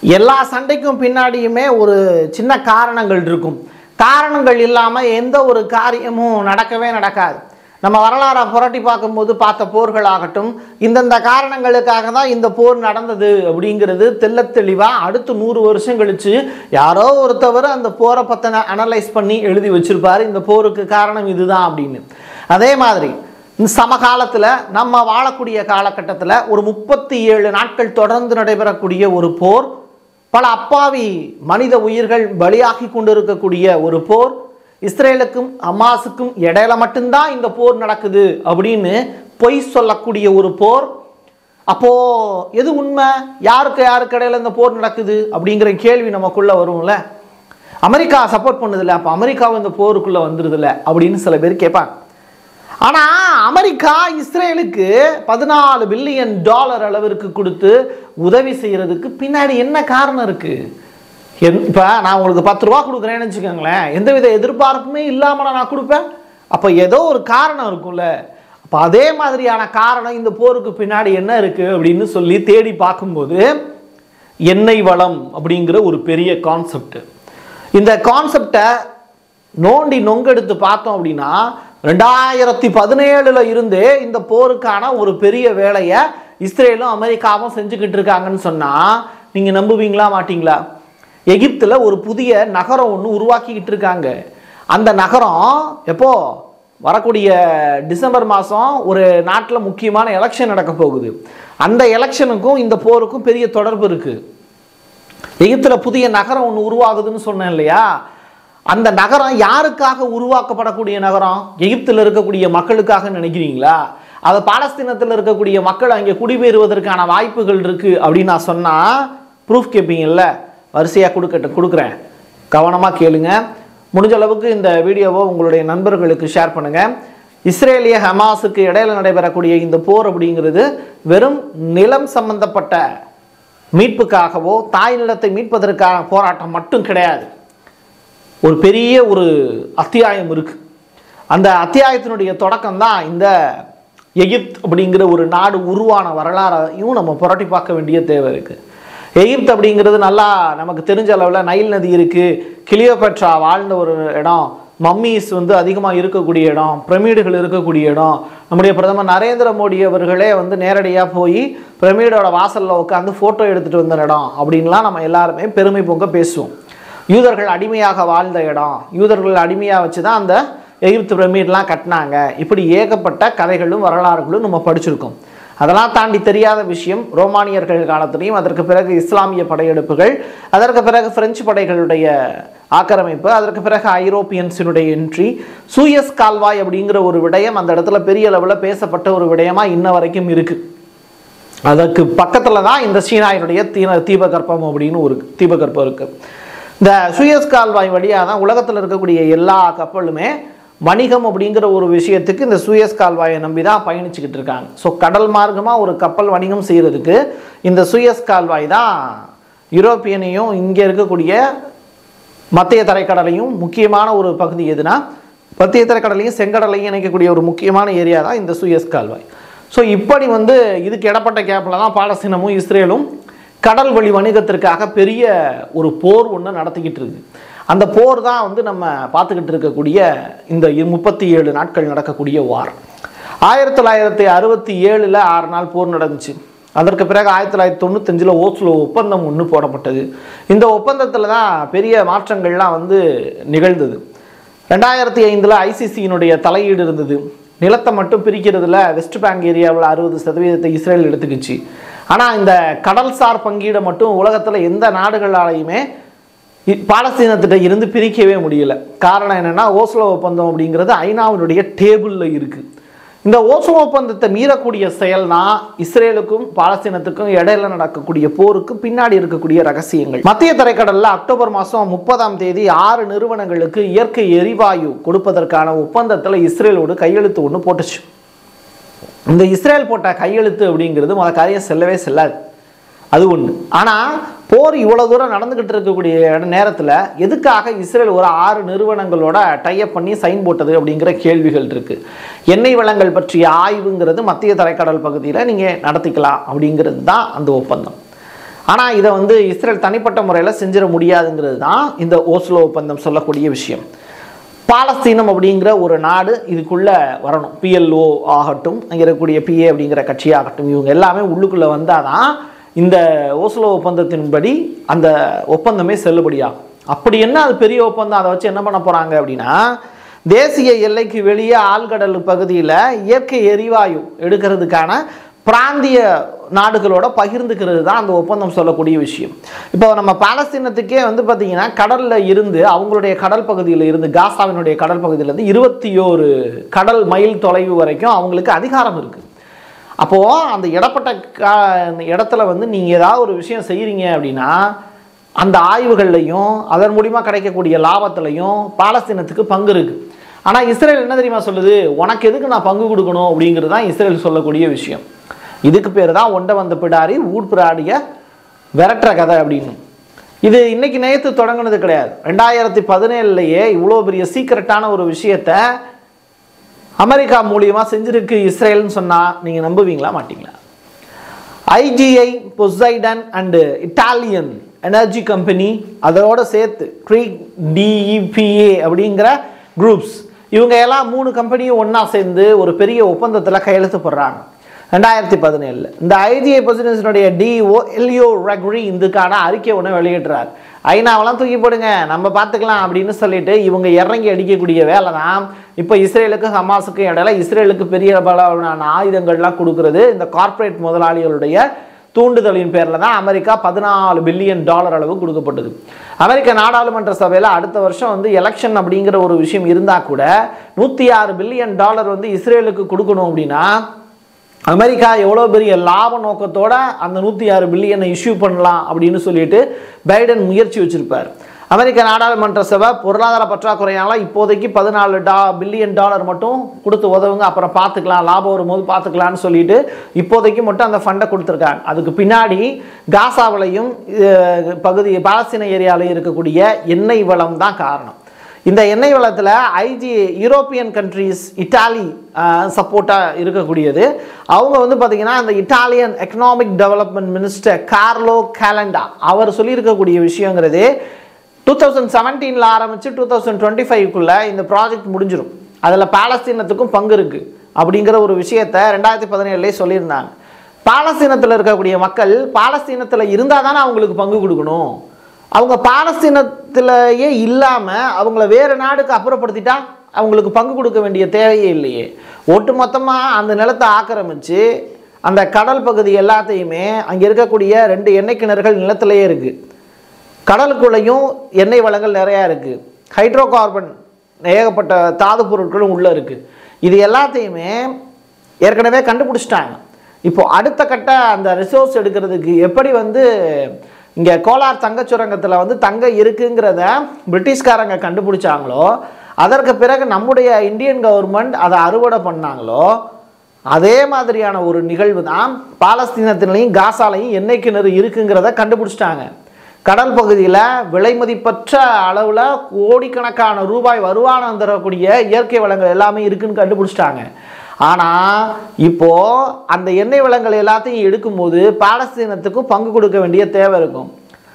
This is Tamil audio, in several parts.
எல்லா சண்டைக்கும் பின்னாடியுமே ஒரு சின்ன காரணங்கள் இருக்கும் காரணங்கள் இல்லாமல் எந்த ஒரு காரியமும் நடக்கவே நடக்காது நம்ம வரலாறை புரட்டி பார்க்கும்போது பார்த்த போர்கள் ஆகட்டும் இந்தந்த காரணங்களுக்காக தான் இந்த போர் நடந்தது அப்படிங்கிறது தெள்ளத் தெளிவாக அடுத்து நூறு வருஷம் கழிச்சு யாரோ ஒருத்தவர் அந்த போரை பற்றின அனலைஸ் பண்ணி எழுதி வச்சிருப்பாரு இந்த போருக்கு காரணம் இதுதான் அப்படின்னு அதே மாதிரி இந்த சமகாலத்தில் நம்ம வாழக்கூடிய காலகட்டத்தில் ஒரு முப்பத்தி ஏழு நாட்கள் தொடர்ந்து நடைபெறக்கூடிய ஒரு போர் பல அப்பாவி மனித உயிர்கள் பலியாகி கொண்டிருக்கக்கூடிய ஒரு போர் இஸ்ரேலுக்கும் ஹமாஸுக்கும் இடையில மட்டும்தான் இந்த போர் நடக்குது அப்படின்னு பொய் சொல்லக்கூடிய ஒரு போர் அப்போ எது உண்மை யாருக்கு யாருக்கு இடையில இந்த போர் நடக்குது அப்படிங்கிற கேள்வி நமக்குள்ள வரும்ல அமெரிக்கா சப்போர்ட் பண்ணுதில்ல அப்போ அமெரிக்காவும் இந்த போருக்குள்ள வந்துருதுல்ல அப்படின்னு சில பேர் கேட்பாங்க ஆனா அமெரிக்கா இஸ்ரேலுக்கு பதினாலு பில்லியன் டாலர் அளவிற்கு கொடுத்து உதவி செய்யறதுக்கு பின்னாடி என்ன காரணம் இருக்கு என்- இப்ப நான் உங்களுக்கு பத்து ரூபா கொடுக்குறேன்னு வச்சுக்கோங்களேன் எந்தவித எதிர்பார்ப்புமே இல்லாம நான் கொடுப்பேன் அப்ப ஏதோ ஒரு காரணம் இருக்கும்ல அப்ப அதே மாதிரியான காரணம் இந்த போருக்கு பின்னாடி என்ன இருக்கு அப்படின்னு சொல்லி தேடி பார்க்கும்போது எண்ணெய் வளம் அப்படிங்கிற ஒரு பெரிய கான்செப்ட் இந்த கான்செப்டை நோண்டி நொங்கெடுத்து பார்த்தோம் அப்படின்னா ரெண்டாயிரத்தி பதினேழுல இருந்தே இந்த போருக்கான ஒரு பெரிய வேலையை இஸ்ரேலும் அமெரிக்காவும் செஞ்சுக்கிட்டு இருக்காங்கன்னு சொன்னா நீங்க நம்புவீங்களா மாட்டீங்களா எகிப்துல ஒரு புதிய நகரம் ஒன்று உருவாக்கிக்கிட்டு இருக்காங்க அந்த நகரம் எப்போ வரக்கூடிய டிசம்பர் மாதம் ஒரு நாட்டில் முக்கியமான எலெக்ஷன் நடக்க போகுது அந்த எலெக்ஷனுக்கும் இந்த போருக்கும் பெரிய தொடர்பு இருக்குது எகிப்துல புதிய நகரம் ஒன்று உருவாகுதுன்னு சொன்னேன் இல்லையா அந்த நகரம் யாருக்காக உருவாக்கப்படக்கூடிய நகரம் எகிப்தில் இருக்கக்கூடிய மக்களுக்காக நினைக்கிறீங்களா அது பாலஸ்தீனத்தில் இருக்கக்கூடிய மக்கள் அங்கே குடிபெறுவதற்கான வாய்ப்புகள் இருக்கு அப்படின்னு நான் சொன்னா ப்ரூஃப் கேட்பீங்கல்ல வரிசையாக கொடுக்கட்டும் கொடுக்குறேன் கவனமாக கேளுங்க முடிஞ்ச அளவுக்கு இந்த வீடியோவை உங்களுடைய நண்பர்களுக்கு ஷேர் பண்ணுங்க இஸ்ரேலிய ஹமாஸுக்கு இடையில நடைபெறக்கூடிய இந்த போர் அப்படிங்கிறது வெறும் நிலம் சம்பந்தப்பட்ட மீட்புக்காகவோ தாய் நிலத்தை மீட்பதற்கான போராட்டம் மட்டும் கிடையாது ஒரு பெரிய ஒரு அத்தியாயம் இருக்கு அந்த அத்தியாயத்தினுடைய தொடக்கம் தான் இந்த எகிப்த் அப்படிங்கிற ஒரு நாடு உருவான வரலாறையும் நம்ம புரட்டி பார்க்க வேண்டிய தேவை இருக்கு எகிப்த் அப்படிங்கிறது நல்லா நமக்கு தெரிஞ்ச அளவில் நைல் நதி இருக்கு கிளியோபெட்ரா வாழ்ந்த ஒரு இடம் மம்மீஸ் வந்து அதிகமாக இருக்கக்கூடிய இடம் பிரமிடுகள் இருக்கக்கூடிய இடம் நம்முடைய பிரதமர் நரேந்திர மோடி அவர்களே வந்து நேரடியாக போய் பிரமிடோட வாசலில் உட்காந்து ஃபோட்டோ எடுத்துகிட்டு வந்த இடம் அப்படின்லாம் நம்ம எல்லாருமே பெருமை பொங்க பேசுவோம் யூதர்கள் அடிமையாக வாழ்ந்த இடம் யூதர்கள் அடிமையாக வச்சு தான் அந்த எகிப்து பிரமிட்லாம் கட்டினாங்க இப்படி ஏகப்பட்ட கதைகளும் வரலாறுகளும் நம்ம படிச்சிருக்கோம் அதெல்லாம் தாண்டி தெரியாத விஷயம் ரோமானியர்கள் காலத்திலையும் அதற்கு பிறகு இஸ்லாமிய படையெடுப்புகள் அதற்கு பிறகு பிரெஞ்சு படைகளுடைய ஆக்கிரமிப்பு அதற்கு பிறகு ஐரோப்பியன்ஸினுடைய என்ட்ரி சூயஸ் கால்வாய் அப்படிங்கிற ஒரு விடயம் அந்த இடத்துல பெரிய அளவில் பேசப்பட்ட ஒரு விடயமா இன்ன வரைக்கும் இருக்கு அதற்கு பக்கத்தில் தான் இந்த சீனாயினுடைய தீன தீபகற்பம் அப்படின்னு ஒரு தீபகற்பம் இருக்கு இந்த சுயஸ் கால்வாய் வழியாக தான் உலகத்தில் இருக்கக்கூடிய எல்லா கப்பலுமே வணிகம் அப்படிங்கிற ஒரு விஷயத்துக்கு இந்த சுயஸ் கால்வாயை நம்பி தான் பயணிச்சுக்கிட்டு இருக்காங்க ஸோ கடல் மார்க்கமாக ஒரு கப்பல் வணிகம் செய்கிறதுக்கு இந்த சுயஸ் கால்வாய் தான் யூரோப்பியனையும் இங்கே இருக்கக்கூடிய மத்திய தரைக்கடலையும் முக்கியமான ஒரு பகுதி எதுனா மத்திய தரைக்கடலையும் செங்கடலையும் இணைக்கக்கூடிய ஒரு முக்கியமான ஏரியா தான் இந்த சுயஸ் கால்வாய் ஸோ இப்படி வந்து இதுக்கு இடப்பட்ட கேப்பில் தான் பாலஸ்தீனமும் இஸ்ரேலும் கடல் வழி வணிகத்திற்காக பெரிய ஒரு போர் ஒன்று நடத்திக்கிட்டு இருக்கு அந்த போர் தான் வந்து நம்ம பார்த்துக்கிட்டு இருக்கக்கூடிய இந்த முப்பத்தி ஏழு நாட்கள் நடக்கக்கூடிய வார் ஆயிரத்தி தொள்ளாயிரத்தி அறுபத்தி ஏழில் ஆறு நாள் போர் நடந்துச்சு அதற்கு பிறகு ஆயிரத்தி தொள்ளாயிரத்தி தொண்ணூத்தஞ்சில் ஓஸ்லோ ஒப்பந்தம் ஒன்று போடப்பட்டது இந்த ஒப்பந்தத்தில் தான் பெரிய மாற்றங்கள்லாம் வந்து நிகழ்ந்தது ரெண்டாயிரத்தி ஐந்தில் ஐசிசியினுடைய தலையீடு இருந்தது நிலத்தை மட்டும் பிரிக்கிறதுல வெஸ்ட் பேங்க் ஏரியாவில் அறுபது சதவீதத்தை இஸ்ரேல் எடுத்துக்கிச்சு ஆனால் இந்த கடல்சார் பங்கீடை மட்டும் உலகத்தில் எந்த நாடுகளாலையுமே இ- பாலஸ்தீனத்திட்ட இருந்து பிரிக்கவே முடியல காரணம் என்னன்னா ஓஸ்லோ ஒப்பந்தம் அப்படிங்கிறது ஐநாவினுடைய டேபிளில் இருக்கு இந்த ஓஸ்லோ ஒப்பந்தத்தை மீறக்கூடிய செயல் தான் இஸ்ரேலுக்கும் பாலஸ்தீனத்துக்கும் இடையில நடக்கக்கூடிய போருக்கு பின்னாடி இருக்கக்கூடிய ரகசியங்கள் மத்திய தரைக்கடல்ல அக்டோபர் மாதம் முப்பதாம் தேதி ஆறு நிறுவனங்களுக்கு இயற்கை எரிவாயு கொடுப்பதற்கான ஒப்பந்தத்தில் இஸ்ரேலோடு கையெழுத்து ஒன்று போட்டுச்சு இந்த இஸ்ரேல் போட்ட கையெழுத்து அப்படிங்கிறது முத காரியம் செல்லவே செல்லாது அது ஒன்று ஆனால் போர் இவ்வளோ தூரம் நடந்துக்கிட்டு இருக்கக்கூடிய இட- நேரத்தில் எதுக்காக இஸ்ரேல் ஒரு ஆறு நிறுவனங்களோட டைப் பண்ணி சைன் போட்டது அப்படிங்கிற கேள்விகள் இருக்குது எண்ணெய் வளங்கள் பற்றிய ஆய்வுங்கிறது மத்திய தரைக்கடல் பகுதியில் நீங்கள் நடத்திக்கலாம் அப்படிங்கிறது தான் அந்த ஒப்பந்தம் ஆனால் இதை வந்து இஸ்ரேல் தனிப்பட்ட முறையில் செஞ்சிட முடியாதுங்கிறது தான் இந்த ஓஸ்லோ ஒப்பந்தம் சொல்லக்கூடிய விஷயம் பாலஸ்தீனம் அப்படிங்கிற ஒரு நாடு இதுக்குள்ளே வரணும் பிஎல்ஓ ஆகட்டும் அங்கே இருக்கக்கூடிய பிஏ அப்படிங்கிற கட்சியாகட்டும் இவங்க எல்லாமே உள்ளுக்குள்ளே வந்தால் தான் இந்த ஓஸ்லோ ஒப்பந்தத்தின்படி அந்த ஒப்பந்தமே செல்லுபடியாகும் அப்படி என்ன அது பெரிய ஒப்பந்தம் அதை வச்சு என்ன பண்ண போகிறாங்க அப்படின்னா தேசிய எல்லைக்கு வெளியே ஆழ்கடல் பகுதியில் இயற்கை எரிவாயு எடுக்கிறதுக்கான பிராந்திய நாடுகளோட பகிர்ந்துக்கிறது தான் அந்த ஒப்பந்தம் சொல்லக்கூடிய விஷயம் இப்போ நம்ம பாலஸ்தீனத்துக்கே வந்து பார்த்தீங்கன்னா கடலில் இருந்து அவங்களுடைய கடல் பகுதியில் இருந்து காசாவினுடைய கடல் பகுதியிலேருந்து இருபத்தி ஓரு கடல் மைல் தொலைவு வரைக்கும் அவங்களுக்கு அதிகாரம் இருக்குது அப்போது அந்த இடப்பட்ட கா இடத்துல வந்து நீங்கள் ஏதாவது ஒரு விஷயம் செய்கிறீங்க அப்படின்னா அந்த ஆய்வுகள்லையும் அதன் மூலிமா கிடைக்கக்கூடிய லாபத்துலையும் பாலஸ்தீனத்துக்கு பங்கு இருக்குது ஆனால் இஸ்ரேல் என்ன தெரியுமா சொல்லுது உனக்கு எதுக்கு நான் பங்கு கொடுக்கணும் அப்படிங்கிறது தான் இஸ்ரேல் சொல்லக்கூடிய விஷயம் இதுக்கு பேர் தான் ஒண்டை வந்த பிடாரி ஊட்பிராடிய விரட்டுற கதை அப்படின்னு இது இன்னைக்கு நேற்று தொடங்கினது கிடையாது ரெண்டாயிரத்தி பதினேழுலையே இவ்வளோ பெரிய சீக்கிரட்டான ஒரு விஷயத்தை அமெரிக்கா மூலியமாக செஞ்சிருக்கு இஸ்ரேல்னு சொன்னால் நீங்கள் நம்புவீங்களா மாட்டீங்களா IGI Poseidon and Italian energy company அதோட சேர்த்து க்ரீக் டிஇபிஏ அப்படிங்கிற குரூப்ஸ் இவங்க எல்லாம் மூணு கம்பெனியும் ஒன்றா சேர்ந்து ஒரு பெரிய ஒப்பந்தத்தில் கையெழுத்து போடுறாங்க ரெண்டாயிரத்தி பதினேழில் இந்த ஐஜிஐ பிரசிடென்சினுடைய டிஓ எல்லியோ ரெக்ரி இதுக்கான அறிக்கை ஒன்று வெளியிடுறார் ஐநாவெல்லாம் தூக்கி போடுங்க நம்ம பார்த்துக்கலாம் அப்படின்னு சொல்லிட்டு இவங்க இறங்கி அடிக்கக்கூடிய வேலை தான் இப்போ இஸ்ரேலுக்கும் ஹமாஸுக்கும் இடையில இஸ்ரேலுக்கு பெரிய பலமான ஆயுதங்கள்லாம் கொடுக்கறது இந்த கார்ப்பரேட் முதலாளிகளுடைய தூண்டுதலின் பேரில் தான் அமெரிக்கா பதினாலு பில்லியன் டாலர் அளவு கொடுக்கப்பட்டது அமெரிக்க நாடாளுமன்ற சபையில் அடுத்த வருஷம் வந்து எலெக்ஷன் அப்படிங்கிற ஒரு விஷயம் இருந்தால் கூட நூற்றி ஆறு பில்லியன் டாலர் வந்து இஸ்ரேலுக்கு கொடுக்கணும் அப்படின்னா அமெரிக்கா எவ்வளோ பெரிய லாப நோக்கத்தோட அந்த நூற்றி ஆறு பில்லியனை இஷ்யூ பண்ணலாம் அப்படின்னு சொல்லிட்டு பைடன் முயற்சி வச்சிருப்பார் அமெரிக்க நாடாளுமன்ற சபை பொருளாதார பற்றாக்குறையால இப்போதைக்கு பதினாலு டா பில்லியன் டாலர் மட்டும் கொடுத்து உதவுங்க அப்புறம் பார்த்துக்கலாம் லாபம் வரும்போது பார்த்துக்கலாம்னு சொல்லிட்டு இப்போதைக்கு மட்டும் அந்த ஃபண்டை கொடுத்துருக்காங்க அதுக்கு பின்னாடி காசாவிலையும் அஹ், பகுதி பாலஸ்தீன ஏரியாலையும் இருக்கக்கூடிய எண்ணெய் வளம் தான் காரணம் இந்த எண்ணெய் வளத்தில் ஐஜி யூரோப்பியன் கண்ட்ரீஸ் இட்டாலி சப்போர்ட்டாக இருக்கக்கூடியது அவங்க வந்து பார்த்திங்கன்னா அந்த Italian economic development minister Carlo Calenda அவர் சொல்லியிருக்கக்கூடிய விஷயங்கிறது டூ தௌசண்ட் செவன்டீனில் ஆரம்பித்து டூ தௌசண்ட் டுவெண்ட்டி ஃபைவ்க்குள்ளே இந்த ப்ராஜெக்ட் முடிஞ்சிடும் அதில் பாலஸ்தீனத்துக்கும் பங்கு இருக்குது அப்படிங்கிற ஒரு விஷயத்தை ரெண்டாயிரத்தி பதினேழுலேயே சொல்லியிருந்தாங்க பாலஸ்தீனத்தில் இருக்கக்கூடிய மக்கள் பாலஸ்தீனத்தில் இருந்தால் தானே அவங்களுக்கு பங்கு கொடுக்கணும் அவங்க பாலஸ்தீனத்திலேயே இல்லாமல் அவங்கள வேறு நாடுக்கு அப்புறப்படுத்திட்டா அவங்களுக்கு பங்கு கொடுக்க வேண்டிய தேவையே இல்லையே ஒட்டு மொத்தமாக அந்த நிலத்தை ஆக்கிரமித்து அந்த கடல் பகுதி எல்லாத்தையுமே அங்கே இருக்கக்கூடிய ரெண்டு எண்ணெய் கிணறுகள் நிலத்திலேயே இருக்குது கடலுக்குள்ளேயும் எண்ணெய் வளங்கள் நிறையா இருக்குது ஹைட்ரோ கார்பன் ஏகப்பட்ட தாது பொருட்களும் உள்ளே இருக்குது இது எல்லாத்தையுமே ஏற்கனவே கண்டுபிடிச்சிட்டாங்க இப்போ அடுத்த கட்ட அந்த ரிசோர்ஸ் எடுக்கிறதுக்கு எப்படி வந்து இங்கே கோலார் தங்கச் சுரங்கத்தில் வந்து தங்கம் இருக்குங்கிறத பிரிட்டிஷ்காரங்க கண்டுபிடிச்சாங்களோ அதற்கு பிறகு நம்முடைய இந்தியன் கவர்மெண்ட் அதை அறுவடை பண்ணாங்களோ அதே மாதிரியான ஒரு நிகழ்வு தான் பாலஸ்தீனத்திலையும் காசாலையும் எண்ணெய் கிணறு இருக்குங்கிறத கண்டுபிடிச்சிட்டாங்க கடல் பகுதியில் விலைமதிப்பற்ற அளவில் கோடிக்கணக்கான ரூபாய் வருமானம் தரக்கூடிய இயற்கை வளங்கள் எல்லாமே இருக்குன்னு கண்டுபிடிச்சிட்டாங்க ஆனால் இப்போ அந்த எண்ணெய் வளங்கள் எல்லாத்தையும் எடுக்கும்போது பாலஸ்தீனத்துக்கும் பங்கு கொடுக்க வேண்டிய தேவை இருக்கும்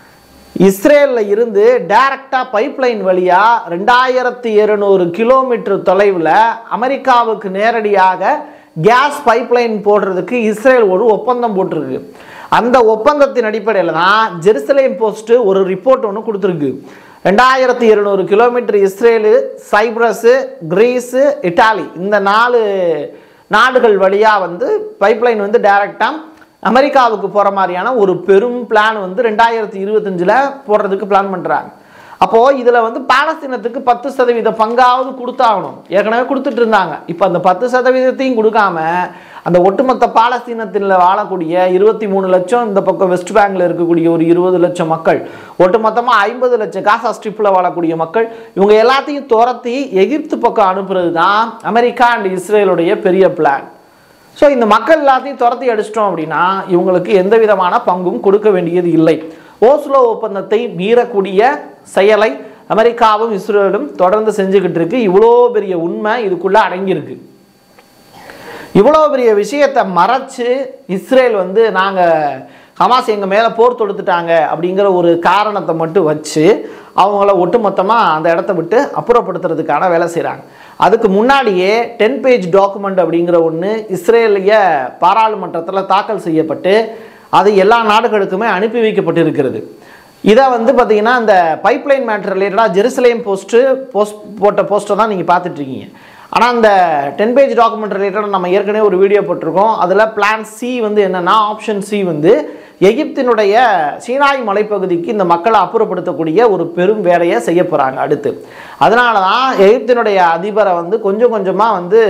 இஸ்ரேலில் இருந்து டைரக்டாக பைப்லைன் வழியாக ரெண்டாயிரத்தி இருநூறு கிலோமீட்டர் தொலைவில் அமெரிக்காவுக்கு நேரடியாக கேஸ் பைப்லைன் போடுறதுக்கு இஸ்ரேல் ஒரு ஒப்பந்தம் போட்டிருக்கு அந்த ஒப்பந்தத்தின் அடிப்படையில் தான் ஜெருசலேம் போஸ்ட் ஒரு ரிப்போர்ட் ஒன்று கொடுத்துருக்கு ரெண்டாயிரத்தி இருநூறு kilometre Israel Cyprus Greece Italy இந்த நாலு நாடுகள் வழியாக வந்து பைப்லைன் வந்து டைரெக்டாக அமெரிக்காவுக்கு போகிற மாதிரியான ஒரு பெரும் பிளான் வந்து ரெண்டாயிரத்தி இருபத்தஞ்சில் போடுறதுக்கு பிளான் பண்ணுறாங்க அப்போது இதில் வந்து பாலஸ்தீனத்துக்கு பத்து சதவீத பங்காவது கொடுத்தாகணும் ஏற்கனவே கொடுத்துட்டு இருந்தாங்க இப்போ அந்த பத்து சதவீதத்தையும் கொடுக்காம அந்த ஒட்டுமொத்த பாலஸ்தீனத்தில் வாழக்கூடிய இருபத்தி மூணு லட்சம் இந்த பக்கம் வெஸ்ட் பேங்கில் இருக்கக்கூடிய ஒரு இருபது லட்சம் மக்கள் ஒட்டுமொத்தமாக ஐம்பது லட்சம் காசா ஸ்ட்ரிப்பில் வாழக்கூடிய மக்கள் இவங்க எல்லாத்தையும் துரத்தி எகிப்து பக்கம் அனுப்புறது தான் அமெரிக்கா அண்ட் இஸ்ரேலுடைய பெரிய பிளான் ஸோ இந்த மக்கள் எல்லாத்தையும் துரத்தி அடிச்சிட்டோம் அப்படின்னா இவங்களுக்கு எந்த விதமான பங்கும் கொடுக்க வேண்டியது இல்லை ஓஸ்லோ ஒப்பந்தத்தை மீறக்கூடிய செயலை அமெரிக்காவும் இஸ்ரேலும் தொடர்ந்து செஞ்சுக்கிட்டு இருக்கு இவ்வளோ பெரிய உண்மை இதுக்குள்ள அடங்கியிருக்கு இவ்வளோ பெரிய விஷயத்தை மறைச்சு இஸ்ரேல் வந்து நாங்கள் ஹமாஸ் எங்கள் மேலே போர் தொடுத்துட்டாங்க அப்படிங்கிற ஒரு காரணத்தை மட்டும் வச்சு அவங்கள ஒட்டுமொத்தமாக அந்த இடத்த விட்டு அப்புறப்படுத்துறதுக்கான வேலை செய்கிறாங்க அதுக்கு முன்னாடியே டென் பேஜ் டாக்குமெண்ட் அப்படிங்கிற ஒன்று இஸ்ரேலிய பாராளுமன்றத்தில் தாக்கல் செய்யப்பட்டு அது எல்லா நாடுகளுக்குமே அனுப்பி வைக்கப்பட்டிருக்கிறது இதை வந்து பார்த்தீங்கன்னா இந்த பைப்லைன் மேட்டர் ரிலேட்டடாக ஜெருசலேம் போஸ்ட்டு போஸ்ட் போட்ட போஸ்ட்டை தான் நீங்கள் பார்த்துட்ருக்கீங்க ஆனால் அந்த டென் பேஜ் டாக்குமெண்ட் ரிலேட்டடாக நம்ம ஏற்கனவே ஒரு வீடியோ போட்டிருக்கோம் அதில் பிளான் சி வந்து என்னென்னா ஆப்ஷன் சி வந்து எகிப்தினுடைய சீனாய் மலைப்பகுதிக்கு இந்த மக்களை அப்புறப்படுத்தக்கூடிய ஒரு பெரும் வேலையை செய்ய போகிறாங்க அடுத்து அதனால தான் எகிப்தினுடைய அதிபரை வந்து கொஞ்சம் கொஞ்சமாக வந்து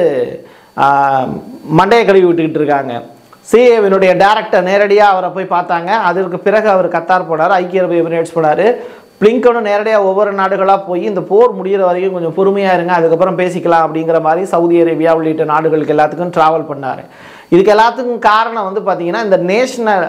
ஆஹ், மண்டையை கழுவி விட்டுக்கிட்டு இருக்காங்க சிஏவினுடைய டேரக்டர் நேரடியாக அவரை போய் பார்த்தாங்க அதற்கு பிறகு அவர் கத்தார் போனார் ஐக்கிய அரபு எமிரேட்ஸ் போனார் பிளிங்கனும் நேரடியாக ஒவ்வொரு நாடுகளாக போய் இந்த போர் முடிகிற வரைக்கும் கொஞ்சம் பொறுமையாக இருங்க அதுக்கப்புறம் பேசிக்கலாம் அப்படிங்கிற மாதிரி சவுதி அரேபியா உள்ளிட்ட நாடுகளுக்கு எல்லாத்துக்கும் ட்ராவல் பண்ணார் இதுக்கு எல்லாத்துக்கும் காரணம் வந்து பார்த்தீங்கன்னா இந்த நேஷனல்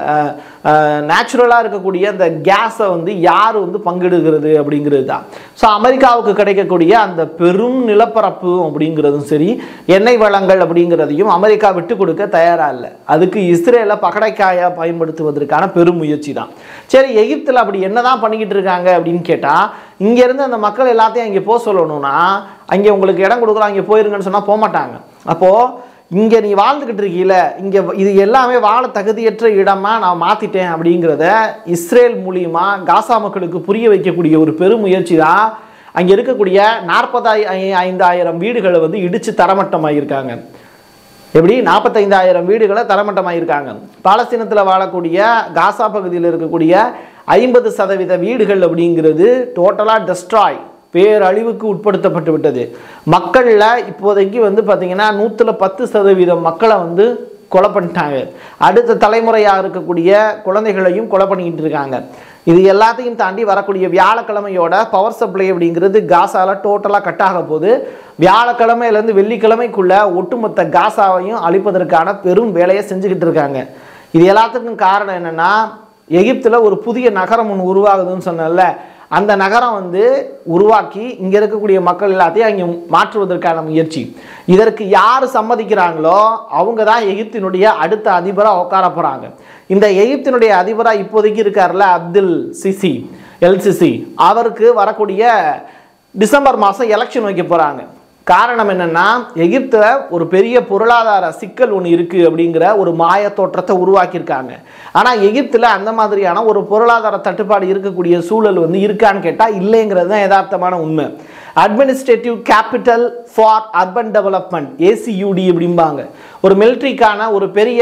நேச்சுரலாக இருக்கக்கூடிய அந்த கேஸை வந்து யார் வந்து பங்கிடுகிறது அப்படிங்கிறது தான் ஸோ அமெரிக்காவுக்கு கிடைக்கக்கூடிய அந்த பெரும் நிலப்பரப்பு அப்படிங்கிறதும் சரி எண்ணெய் வளங்கள் அப்படிங்கிறதையும் அமெரிக்கா விட்டு கொடுக்க தயாராக இல்லை அதுக்கு இஸ்ரேலை பகடைக்காயாக பயன்படுத்துவதற்கான பெரும் முயற்சி தான் சரி எகிப்தில் அப்படி என்னதான் பண்ணிக்கிட்டு இருக்காங்க அப்படின்னு கேட்டால் இங்கேருந்து அந்த மக்கள் எல்லாத்தையும் அங்கே போக சொல்லணும்னா அங்கே உங்களுக்கு இடம் கொடுக்குறோம் அங்கே போயிருங்கன்னு சொன்னால் போக மாட்டாங்க அப்போது இங்கே நீ வாழ்ந்துக்கிட்டு இருக்கீல இங்கே இது எல்லாமே வாழ தகுதியற்ற இடமா நான் மாற்றிட்டேன் அப்படிங்கிறத இஸ்ரேல் மூலியமா காசா மக்களுக்கு புரிய வைக்கக்கூடிய ஒரு பெரும் முயற்சி தான் அங்கே இருக்கக்கூடிய நாற்பதாய் ஐந்தாயிரம் வீடுகளை வந்து இடித்து தரமட்டமாகியிருக்காங்க எப்படி நாற்பத்தைந்தாயிரம் வீடுகளை தரமட்டமாயிருக்காங்க பாலஸ்தீனத்தில் வாழக்கூடிய காசா பகுதியில் இருக்கக்கூடிய ஐம்பது சதவீத வீடுகள் அப்படிங்கிறது டோட்டலாக டெஸ்ட்ராய் பேரழிவுக்கு உட்படுத்தப்பட்டு விட்டது மக்களில் இப்போதைக்கு வந்து பார்த்திங்கன்னா நூற்றில் பத்து சதவீதம் மக்களை வந்து கொலை பண்ணிட்டாங்க அடுத்த தலைமுறையாக இருக்கக்கூடிய குழந்தைகளையும் கொலை பண்ணிக்கிட்டு இருக்காங்க இது எல்லாத்தையும் தாண்டி வரக்கூடிய வியாழக்கிழமையோட பவர் சப்ளை அப்படிங்கிறது காசால டோட்டலாக கட் ஆக போகுது வியாழக்கிழமையிலேருந்து வெள்ளிக்கிழமைக்குள்ள ஒட்டுமொத்த காசாவையும் அழிப்பதற்கான பெரும் வேலையை செஞ்சுக்கிட்டு இருக்காங்க இது எல்லாத்துக்கும் காரணம் என்னன்னா எகிப்தில் ஒரு புதிய நகரம் ஒன்று உருவாகுதுன்னு சொன்னேன்ல அந்த நகரம் வந்து உருவாக்கி இங்கே இருக்கக்கூடிய மக்கள் எல்லாத்தையும் அங்கே மாற்றுவதற்கான முயற்சி இதற்கு யார் சம்மதிக்கிறாங்களோ அவங்க தான் எகிப்தினுடைய அடுத்த அதிபராக உட்கார போகிறாங்க இந்த எகிப்தினுடைய அதிபராக இப்போதைக்கு இருக்கார்ல அப்துல் சிசி எல்சிசி அவருக்கு வரக்கூடிய டிசம்பர் மாதம் எலெக்ஷன் வைக்க போகிறாங்க காரணம் என்னன்னா எகிப்தில் ஒரு பெரிய பொருளாதார சிக்கல் ஒன்று இருக்குது அப்படிங்கிற ஒரு மாய தோற்றத்தை உருவாக்கியிருக்காங்க ஆனால் எகிப்தில் அந்த மாதிரியான ஒரு பொருளாதார தட்டுப்பாடு இருக்கக்கூடிய சூழல் வந்து இருக்கான்னு கேட்டால் இல்லைங்கிறது தான் யதார்த்தமான உண்மை administrative capital for urban development ACUD அப்படிம்பாங்க ஒரு மிலிட்ரிக்கான ஒரு பெரிய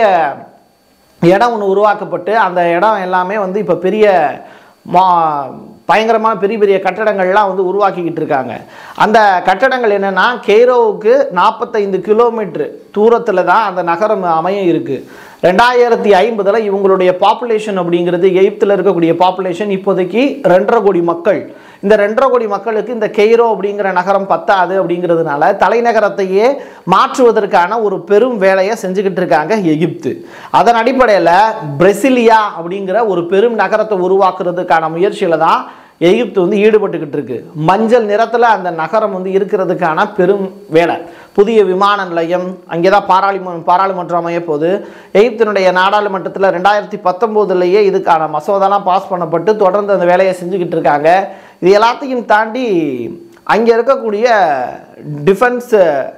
இடம் ஒன்று உருவாக்கப்பட்டு அந்த இடம் எல்லாமே வந்து இப்போ பெரிய மா பயங்கரமான பெரிய பெரிய கட்டடங்கள்லாம் வந்து உருவாக்கிக்கிட்டு இருக்காங்க அந்த கட்டடங்கள் என்னென்னா கெய்ரோவுக்கு நாற்பத்தைந்து கிலோமீட்டர் தூரத்தில் தான் அந்த நகரம் அமைய இருக்குது ரெண்டாயிரத்தி ஐம்பதில் இவங்களுடைய பாப்புலேஷன் அப்படிங்கிறது எகிப்தில் இருக்கக்கூடிய பாப்புலேஷன் இப்போதைக்கு ரெண்டரை கோடி மக்கள் இந்த ரெண்டரை கோடி மக்களுக்கு இந்த கெய்ரோ அப்படிங்கிற நகரம் பத்தாது அப்படிங்கிறதுனால தலைநகரத்தையே மாற்றுவதற்கான ஒரு பெரும் வேலையை செஞ்சுக்கிட்டு இருக்காங்க எகிப்து அதன் அடிப்படையில் பிரசிலியா அப்படிங்கிற ஒரு பெரும் நகரத்தை உருவாக்குறதுக்கான முயற்சியில் தான் எகிப்து வந்து ஈடுபட்டுக்கிட்டு இருக்கு மஞ்சள் நிறத்தில் அந்த நகரம் வந்து இருக்கிறதுக்கான பெரும் வேலை புதிய விமான நிலையம் அங்கே தான் பாராளும பாராளுமன்றம் அமைய போகுது எகிப்தினுடைய நாடாளுமன்றத்தில் ரெண்டாயிரத்தி பத்தொம்போதுலேயே இதுக்கான மசோதாலாம் பாஸ் பண்ணப்பட்டு தொடர்ந்து அந்த வேலையை செஞ்சுக்கிட்டு இருக்காங்க இது எல்லாத்தையும் தாண்டி அங்கே இருக்கக்கூடிய டிஃபென்ஸ்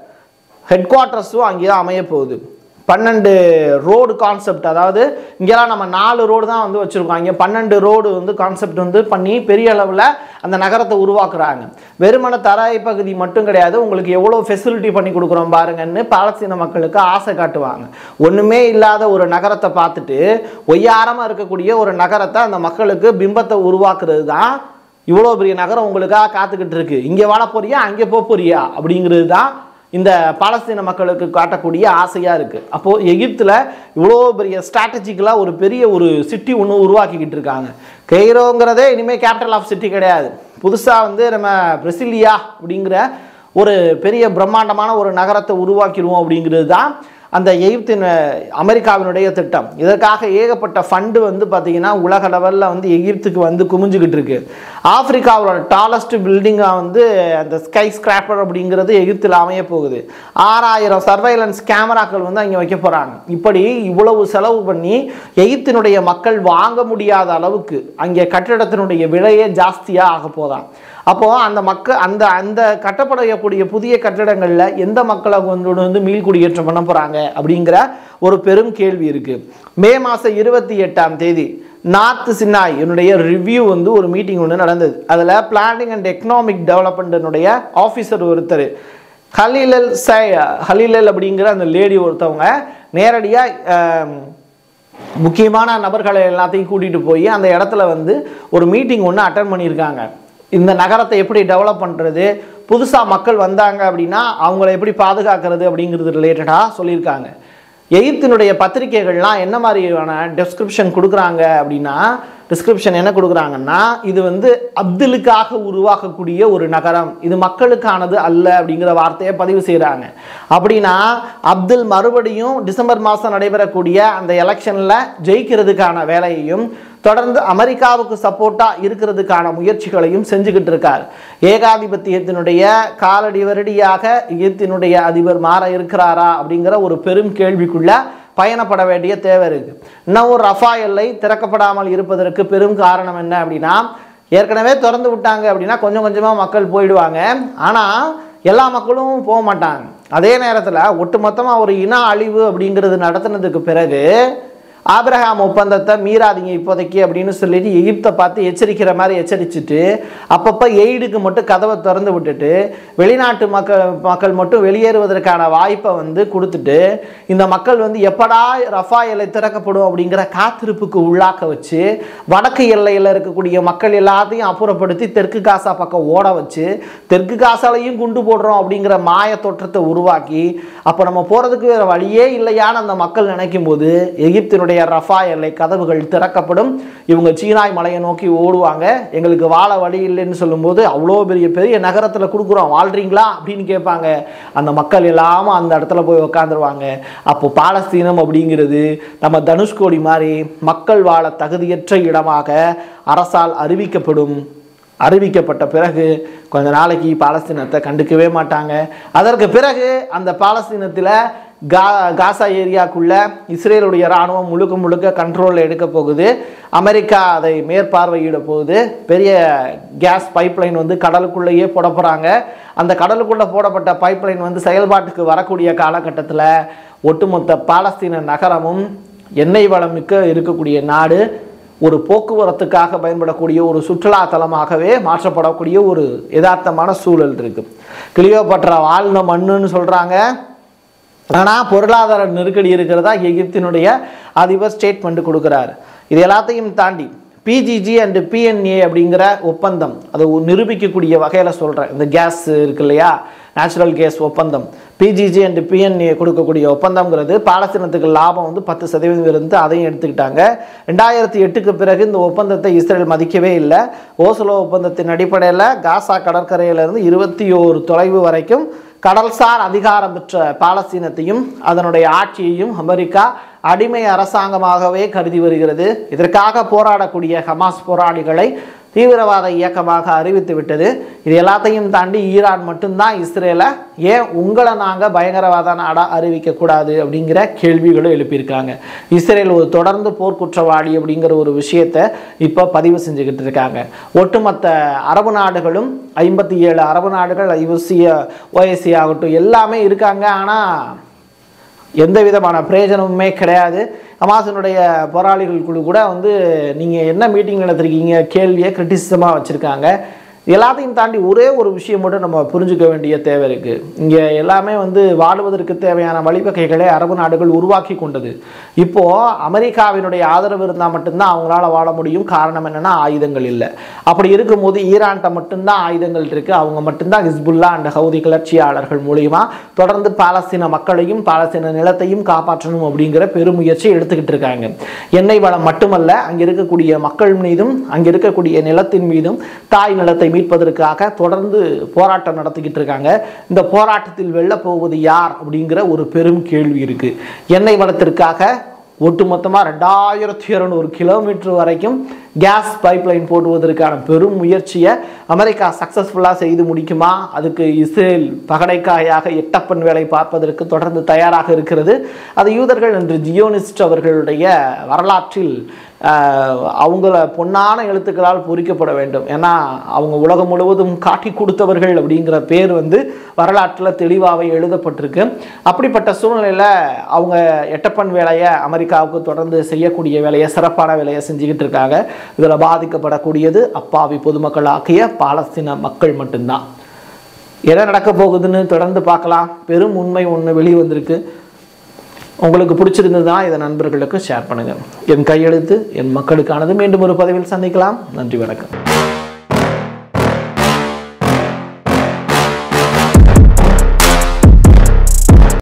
ஹெட் குவார்ட்டர்ஸும் அங்கே தான் அமைய போகுது பன்னெண்டு ரோடு கான்செப்ட் அதாவது இங்கெல்லாம் நம்ம நாலு ரோடு தான் வந்து வச்சுருக்கோம் இங்கே பன்னெண்டு ரோடு வந்து கான்செப்ட் வந்து பண்ணி பெரிய அளவில் அந்த நகரத்தை உருவாக்குறாங்க வெறுமன தரை பகுதி மட்டும் கிடையாது உங்களுக்கு எவ்வளோ ஃபெசிலிட்டி பண்ணி கொடுக்குறோம் பாருங்கன்னு பாலஸ்தீன மக்களுக்கு ஆசை காட்டுவாங்க ஒன்றுமே இல்லாத ஒரு நகரத்தை பார்த்துட்டு ஒய்யாரமாக இருக்கக்கூடிய ஒரு நகரத்தை அந்த மக்களுக்கு பிம்பத்தை உருவாக்குறது தான் இவ்வளோ பெரிய நகரம் உங்களுக்காக காத்துக்கிட்டு இருக்கு இங்கே வாழ போறியா அங்கே போக போறியா அப்படிங்கிறது தான் இந்த பாலஸ்தீன மக்களுக்கு காட்டக்கூடிய ஆசையாக இருக்குது அப்போது எகிப்தில் இவ்வளோ பெரிய ஸ்ட்ராட்டஜிக்கலாக ஒரு பெரிய ஒரு சிட்டி ஒன்று உருவாக்கிக்கிட்டு இருக்காங்க கெய்ரோங்கிறதே இனிமேல் கேபிட்டல் ஆஃப் சிட்டி கிடையாது புதுசாக வந்து நம்ம பிரசிலியா அப்படிங்கிற ஒரு பெரிய பிரம்மாண்டமான ஒரு நகரத்தை உருவாக்கிடுவோம் அப்படிங்கிறது தான் அந்த எகிப்தின் அஹ், அமெரிக்காவினுடைய திட்டம் இதற்காக ஏகப்பட்ட ஃபண்டு வந்து பார்த்தீங்கன்னா உலக லெவலில் வந்து எகிப்துக்கு வந்து குமிஞ்சுக்கிட்டு இருக்கு ஆப்பிரிக்காவோட டாலஸ்ட் பில்டிங்காக வந்து அந்த ஸ்கை ஸ்கிராப்பர் அப்படிங்கிறது எகிப்தில் அமைய போகுது ஆறாயிரம் சர்வைலன்ஸ் கேமராக்கள் வந்து அங்கே வைக்க போகிறாங்க இப்படி இவ்வளவு செலவு பண்ணி எகிப்தினுடைய மக்கள் வாங்க முடியாத அளவுக்கு அங்கே கட்டிடத்தினுடைய விலையே ஜாஸ்தியாக ஆக போதாம் அப்போது அந்த மக்கள் அந்த அந்த கட்டப்படக்கூடிய புதிய கட்டிடங்களில் எந்த மக்களை கொண்டு வந்து மீள்குடியேற்றம் பண்ண போகிறாங்க அப்படிங்கிற ஒரு பெரும் கேள்வி இருக்குது மே மாதம் இருபத்தி எட்டாம் தேதி நார்த் சின்னாய் என்னுடைய ரிவ்யூ வந்து ஒரு மீட்டிங் ஒன்று நடந்தது அதில் பிளானிங் அண்ட் எக்கனாமிக் டெவலப்மெண்ட்டினுடைய ஆஃபீஸர் ஒருத்தர் ஹலிலல் சை ஹலிலல் அப்படிங்கிற அந்த லேடி ஒருத்தவங்க நேரடியாக முக்கியமான நபர்களை எல்லாத்தையும் கூட்டிகிட்டு போய் அந்த இடத்துல வந்து ஒரு மீட்டிங் ஒன்று அட்டன் பண்ணியிருக்காங்க இந்த நகரத்தை எப்படி டெவலப் பண்ணுறது புதுசாக மக்கள் வந்தாங்க அப்படின்னா அவங்கள எப்படி பாதுகாக்கிறது அப்படிங்கிறது ரிலேட்டடாக சொல்லியிருக்காங்க எகிப்தினுடைய பத்திரிகைகள்லாம் என்ன மாதிரியான டெஸ்கிரிப்ஷன் கொடுக்குறாங்க அப்படின்னா டிஸ்கிரிப்ஷன் என்ன கொடுக்குறாங்கன்னா இது வந்து அப்துலுக்காக உருவாக்கக்கூடிய ஒரு நகரம் இது மக்களுக்கானது அல்ல அப்படிங்கிற வார்த்தையை பதிவு செய்கிறாங்க அப்படின்னா அப்துல் மறுபடியும் டிசம்பர் மாதம் நடைபெறக்கூடிய அந்த எலெக்ஷனில் ஜெயிக்கிறதுக்கான வேலையையும் தொடர்ந்து அமெரிக்காவுக்கு சப்போர்ட்டாக இருக்கிறதுக்கான முயற்சிகளையும் செஞ்சுக்கிட்டு இருக்கார் ஏகாதிபத்தியத்தினுடைய காலடி வருடியாக எகிப்தினுடைய அதிபர் மாற இருக்கிறாரா அப்படிங்கிற ஒரு பெரும் கேள்விக்குள்ள பயணப்பட வேண்டிய தேவை இருக்கு இன்னும் ஒரு ரஃபா எல்லை திறக்கப்படாமல் இருப்பதற்கு பெரும் காரணம் என்ன அப்படின்னா ஏற்கனவே திறந்து விட்டாங்க அப்படின்னா கொஞ்சம் கொஞ்சமாக மக்கள் போயிடுவாங்க ஆனால் எல்லா மக்களும் போக மாட்டாங்க அதே நேரத்தில் ஒட்டுமொத்தமாக ஒரு இன அழிவு அப்படிங்கிறது நடத்தினதுக்கு பிறகு ஆபிரகாம் ஒப்பந்தத்தை மீறாதீங்க இப்போதைக்கு அப்படின்னு சொல்லிட்டு எகிப்தை பார்த்து எச்சரிக்கிற மாதிரி எச்சரிச்சுட்டு அப்பப்போ எய்டுக்கு மட்டும் கதவை திறந்து விட்டுட்டு வெளிநாட்டு மக்கள் மக்கள் மட்டும் வெளியேறுவதற்கான வாய்ப்பை வந்து கொடுத்துட்டு இந்த மக்கள் வந்து எப்படா ரஃபா எல்லை திறக்கப்படும் அப்படிங்கிற காத்திருப்புக்கு உள்ளாக்க வச்சு வடக்கு எல்லையில் இருக்கக்கூடிய மக்கள் எல்லாத்தையும் அப்புறப்படுத்தி தெற்கு காசா பக்கம் ஓட வச்சு தெற்கு காசாலையும் குண்டு போடுறோம் அப்படிங்கிற மாய தோற்றத்தை உருவாக்கி அப்போ நம்ம போகிறதுக்கு வேறு வழியே இல்லையான்னு அந்த மக்கள் நினைக்கும் போது எகிப்தினுடைய ரஃபா எல்லை கதவுகள் திறக்கப்படும் இவங்க சீனாய் மலையை நோக்கி ஓடுவாங்க எங்களுக்கு வாழ வழி இல்லைன்னு சொல்லும்போது அவ்வளோ பெரிய பெரிய நகரத்தில் கொடுக்குறோம் வாழ்றீங்களா அப்படின்னு கேட்பாங்க அந்த மக்கள் எல்லாமும் அந்த இடத்துல போய் உக்காந்துருவாங்க அப்போ பாலஸ்தீனம் அப்படிங்கிறது நம்ம தனுஷ்கோடி மாதிரி மக்கள் வாழ தகுதியற்ற இடமாக அரசால் அறிவிக்கப்படும் அறிவிக்கப்பட்ட பிறகு கொஞ்ச நாளைக்கு பாலஸ்தீனத்தை கண்டுக்கவே மாட்டாங்க அதற்கு பிறகு அந்த பாலஸ்தீனத்தில் கா காசா ஏரியாக்குள்ள இஸ்ரேலுடைய இராணுவம் முழுக்க முழுக்க கண்ட்ரோலில் எடுக்க போகுது அமெரிக்கா அதை மேற்பார்வையிட போகுது பெரிய கேஸ் பைப்லைன் வந்து கடலுக்குள்ளேயே போட போகிறாங்க அந்த கடலுக்குள்ளே போடப்பட்ட பைப்லைன் வந்து செயல்பாட்டுக்கு வரக்கூடிய காலகட்டத்தில் ஒட்டுமொத்த பாலஸ்தீன நகரமும் எண்ணெய் வளம் மிக்க இருக்கக்கூடிய நாடு ஒரு போக்குவரத்துக்காக பயன்படக்கூடிய ஒரு சுற்றுலா தலமாகவே மாற்றப்படக்கூடிய ஒரு யதார்த்தமான சூழல் இருக்கு கிளியோபட்ரா வாழ்ந்த மண்ணுன்னு சொல்றாங்க ஆனால் பொருளாதார நெருக்கடி இருக்கிறதா எகிப்தினுடைய அதிபர் ஸ்டேட்மெண்ட் கொடுக்குறாரு இது எல்லாத்தையும் தாண்டி பிஜிஜி அண்டு பிஎன்ஏ அப்படிங்கிற ஒப்பந்தம் அதை நிரூபிக்கக்கூடிய வகையில் சொல்கிறேன் இந்த கேஸ் இருக்கு இல்லையா நேச்சுரல் கேஸ் ஒப்பந்தம் பிஜிஜி அண்டு பிஎன்ஏ கொடுக்கக்கூடிய ஒப்பந்தம்ங்கிறது பாலஸ்தீனத்துக்கு லாபம் வந்து பத்து சதவீதம் இருந்து அதையும் எடுத்துக்கிட்டாங்க ரெண்டாயிரத்தி எட்டுக்கு பிறகு இந்த ஒப்பந்தத்தை இஸ்ரேல் மதிக்கவே இல்லை ஓசலோ ஒப்பந்தத்தின் அடிப்படையில் காசா கடற்கரையிலிருந்து இருபத்தி ஓரு தொலைவு வரைக்கும் கடல்சார் அதிகாரம் பெற்ற பாலஸ்தீனத்தையும் அதனுடைய ஆட்சியையும் அமெரிக்கா அடிமை அரசாங்கமாகவே கருதி வருகிறது இதற்காக போராடக்கூடிய ஹமாஸ் போராளிகளை தீவிரவாத இயக்கமாக அறிவித்து விட்டது இது எல்லாத்தையும் தாண்டி ஈரான் மட்டும்தான் இஸ்ரேலை ஏன் உங்களை நாங்கள் பயங்கரவாத நாடாக அறிவிக்கக்கூடாது அப்படிங்கிற கேள்விகளும் எழுப்பியிருக்காங்க இஸ்ரேல் ஒரு தொடர்ந்து போர்க்குற்றவாளி அப்படிங்கிற ஒரு விஷயத்தை இப்போ பதிவு செஞ்சுக்கிட்டு இருக்காங்க ஒட்டுமொத்த அரபு நாடுகளும் ஐம்பத்தி ஏழு அரபு நாடுகள் ஐஓசிய ஓஎஸ்சி ஆகட்டும் எல்லாமே இருக்காங்க ஆனால் எந்த விதமான பிரயோஜனமுமே கிடையாது ஹமாஸினுடைய போராளிகள் குழு கூட வந்து நீங்கள் என்ன மீட்டிங் நடத்திருக்கீங்க கேள்வியை கிரிட்டிசிசமாக வச்சுருக்காங்க எல்லாத்தையும் தாண்டி ஒரே ஒரு விஷயம் மட்டும் நம்ம புரிஞ்சுக்க வேண்டிய தேவை இருக்குது இங்கே எல்லாமே வந்து வாழுவதற்கு தேவையான வழிவகைகளை அரபு நாடுகள் உருவாக்கி கொண்டது இப்போது அமெரிக்காவினுடைய ஆதரவு இருந்தால் மட்டும்தான் அவங்களால வாழ முடியும் காரணம் என்னென்னா ஆயுதங்கள் இல்லை அப்படி இருக்கும்போது ஈரான்கிட்ட மட்டும்தான் ஆயுதங்கள் இருக்குது அவங்க மட்டும்தான் ஹிஸ்புல்லா அண்ட் ஹவுதி கிளர்ச்சியாளர்கள் மூலியமா தொடர்ந்து பாலஸ்தீன மக்களையும் பாலஸ்தீன நிலத்தையும் காப்பாற்றணும் அப்படிங்கிற பெருமுயற்சி எடுத்துக்கிட்டு இருக்காங்க எண்ணெய் வளம் மட்டுமல்ல அங்கே இருக்கக்கூடிய மக்கள் மீதும் அங்கே இருக்கக்கூடிய நிலத்தின் மீதும் தாய் நிலத்தை மீட்பதற்காக தொடர்ந்து போராட்டம் நடத்திக்கிட்டு இருக்காங்க இந்த போராட்டத்தில் வெல்ல போவது யார் அப்படிங்கிற ஒரு பெரும் கேள்வி இருக்கு எண்ணெய் வளத்திற்காக ஒட்டுமொத்தமாக ரெண்டாயிரத்தி இரநூறு கிலோமீட்டர் வரைக்கும் கேஸ் பைப்லைன் போடுவதற்கான பெரும் முயற்சியை அமெரிக்கா சக்ஸஸ்ஃபுல்லாக செய்து முடிக்குமா அதுக்கு இஸ்ரேல் பகடைக்காயாக எட்டப்பன் வேலை பார்ப்பதற்கு தொடர்ந்து தயாராக இருக்கிறது அது யூதர்கள் என்று ஜியோனிஸ்ட் அவர்களுடைய வரலாற்றில் ஆஹ், அவங்கள பொன்னான எழுத்துக்களால் பொறிக்கப்பட வேண்டும் ஏன்னா அவங்க உலகம் முழுவதும் காட்டி கொடுத்தவர்கள் அப்படிங்கிற பேர் வந்து வரலாற்றில் தெளிவாகவே எழுதப்பட்டிருக்கு அப்படிப்பட்ட சூழ்நிலையில் அவங்க எட்டப்பன் வேலையை அமெரிக்காவுக்கு தொடர்ந்து செய்யக்கூடிய வேலையை சிறப்பான வேலையை செஞ்சுக்கிட்டு இருக்காங்க இதில் பாதிக்கப்படக்கூடியது அப்பாவி பொதுமக்களாக்கிய பாலஸ்தீன மக்கள் மட்டும்தான் என்ன நடக்க போகுதுன்னு தொடர்ந்து பார்க்கலாம் பெரும் உண்மை ஒன்று வெளியே வந்திருக்கு உங்களுக்கு பிடிச்சிருந்ததுன்னா இதை நண்பர்களுக்கு ஷேர் பண்ணுங்கள் என் கையெழுத்து என் மக்களுக்கானது மீண்டும் ஒரு பதிவில் சந்திக்கலாம் நன்றி வணக்கம்